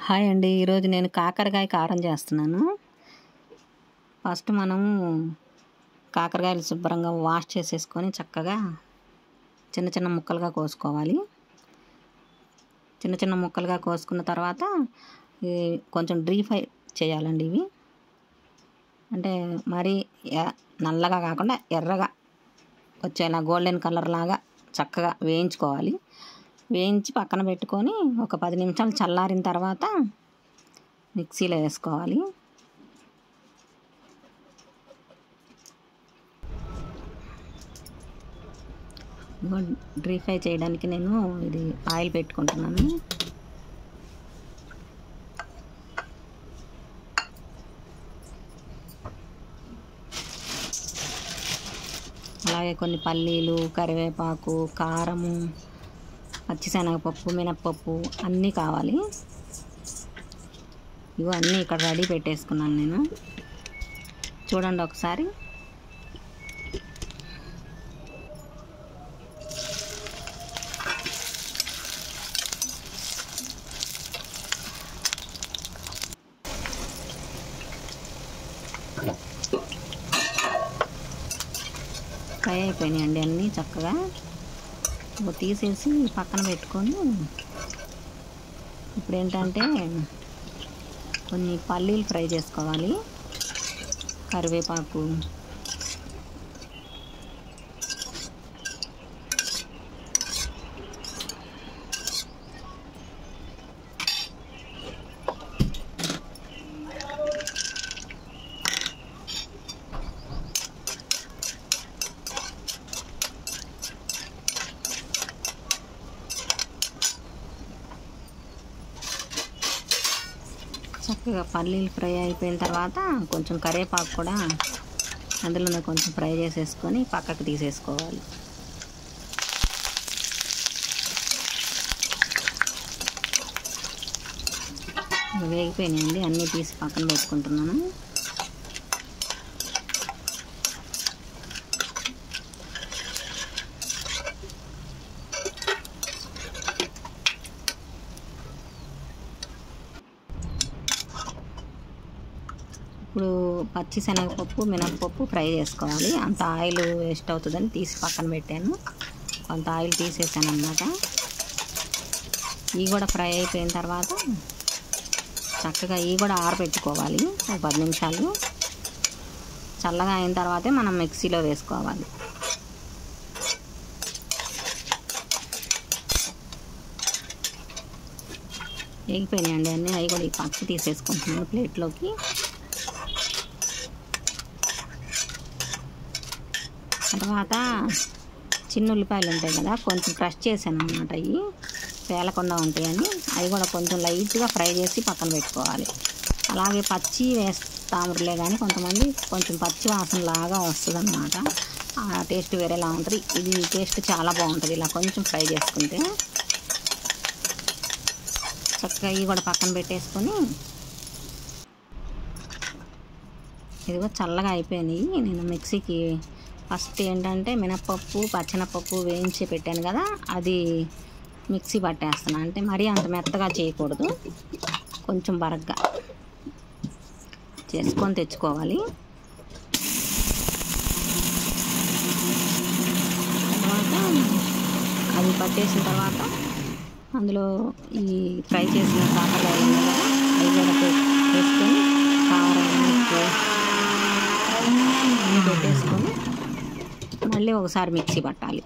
hi అండి ఈరోజు నేను కాకరకాయ కారం చేస్తున్నాను ఫస్ట్ మనము కాకరకాయలు శుభ్రంగా వాష్ చేసేసుకొని చక్కగా చిన్న చిన్న ముక్కలుగా కోసుకోవాలి చిన్న చిన్న ముక్కలుగా కోసుకున్న తర్వాత ఈ కొంచెం డ్రీ ఫ్రై చేయాలండి ఇవి అంటే మరి ఎ- నల్లగా కాకుండా ఎర్రగా వచ్చేలా గోల్డెన్ కలర్ లాగా చక్కగా వేయించుకోవాలి వేయించి పక్కన పెట్టుకొని ఒక పది నిమిషాలు చల్లారిన తర్వాత మిక్సీలో వేసుకోవాలి ఇదిగో డ్రీ ఫ్రై చేయడానికి నేను ఇది ఆయిల్ పెట్టుకుంటున్నాను అలాగే కొన్ని పల్లీలు కరివేపాకు కారము పచ్చిశనగపప్పు మినప్పప్పు అన్నీ కావాలి ఇవో అన్నీ ఇక్కడ రెడీ పెట్టేసుకున్నాను నేను చూడండి ఒకసారి ఫ్రై అయిపోయినాయండి అన్నీ చక్కగా ఇవి తీసేసి పక్కన పెట్టుకొని ఇప్పుడు ఏంటంటే కొన్ని పల్లీలు ఫ్రై చేసుకోవాలి కరివేపాకు చక్కగా పల్లీలు ఫ్రై అయిపోయిన తర్వాత కొంచెం కరివేపాకు కూడా అందులోనే కొంచెం ఫ్రై చేసేసుకొని పక్కకు తీసేసుకోవాలి ఇవి వేగిపోయినాయండి అన్నీ తీసి పక్కన పెట్టుకుంటున్నాను ఇప్పుడు పచ్చి శనగపప్పు మినపప్పు ఫ్రై చేసుకోవాలి అంత ఆయిల్ వేస్ట్ అవుతుందని తీసి పక్కన పెట్టాను కొంత ఆయిల్ తీసేసాను అన్నమాట ఇవి కూడా ఫ్రై అయిపోయిన తర్వాత చక్కగా ఇవి కూడా ఆరబెట్టుకోవాలి ఒక పది నిమిషాలు చల్లగా అయిన తర్వాతే మనం మిక్సీలో వేసుకోవాలి వేగిపోయినాయండి అన్నీ అవి కూడా ఈ పక్క తీసేసుకుంటున్నాను ప్లేట్లోకి తర్వాత చిన్న ఉల్లిపాయలు ఉంటాయి కదా కొంచెం క్రష్ చేశాను అనమాట అవి పేలకుండా ఉంటాయని అవి కూడా కొంచెం లైట్గా ఫ్రై చేసి పక్కన పెట్టుకోవాలి అలాగే పచ్చి వేస్తాములే కానీ కొంతమంది కొంచెం పచ్చి వాసన లాగా వస్తుంది అనమాట ఆ టేస్ట్ వేరేలా ఉంటుంది ఇది టేస్ట్ చాలా బాగుంటుంది ఇలా కొంచెం ఫ్రై చేసుకుంటే చక్కగా ఇవి కూడా పక్కన పెట్టేసుకొని ఇదిగో చల్లగా అయిపోయినాయి నేను మిక్సీకి ఫస్ట్ ఏంటంటే మినప్పప్పు పచ్చనపప్పు వేయించి పెట్టాను కదా అది మిక్సీ పట్టేస్తున్నాను అంటే మరీ అంత మెత్తగా చేయకూడదు కొంచెం బరగ్గా చేసుకొని తెచ్చుకోవాలి తర్వాత అది పట్టేసిన తర్వాత అందులో ఈ ఫ్రై చేసిన కాకరకాయలు ఉన్నాయి కదా అవి కూడా పే- వేసుకొని కారం ఉప్పు అన్నీ పెట్టేసుకొని మళ్ళీ ఒకసారి మిక్సీ పట్టాలి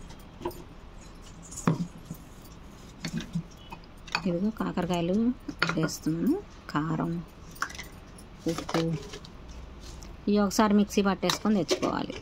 ఇదిగో కాకరకాయలు వేస్తున్నాను కారం ఉప్పు ఇవి ఒకసారి మిక్సీ పట్టేసుకొని తెచ్చుకోవాలి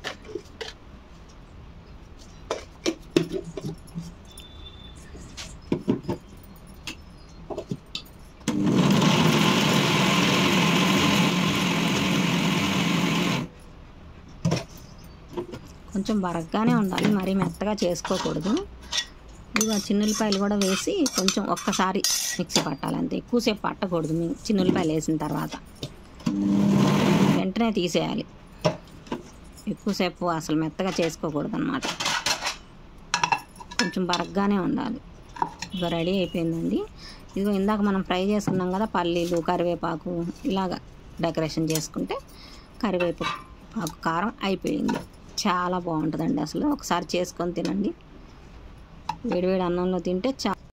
కొంచెం బరగ్గానే ఉండాలి మరీ మెత్తగా చేసుకోకూడదు ఇదిగో చిన్నుల్లిపాయలు కూడా వేసి కొంచెం ఒక్కసారి మిక్సీ పట్టాలి అంతే ఎక్కువసేపు పట్టకూడదు మీ చిన్నుల్లిపాయలు వేసిన తర్వాత వెంటనే తీసేయాలి ఎక్కువసేపు అసలు మెత్తగా చేసుకోకూడదు అనమాట కొంచెం బరగ్గానే ఉండాలి ఇక రెడీ అయిపోయిందండి ఇదిగో ఇందాక మనం ఫ్రై చేసుకున్నాం కదా పల్లీలు కరివేపాకు ఇలాగా డెకరేషన్ చేసుకుంటే కరివేపాకు కారం అయిపోయింది చాలా బాగుంటుందండి అసలు ఒకసారి చేసుకొని తినండి వేడివేడి అన్నంలో తింటే చా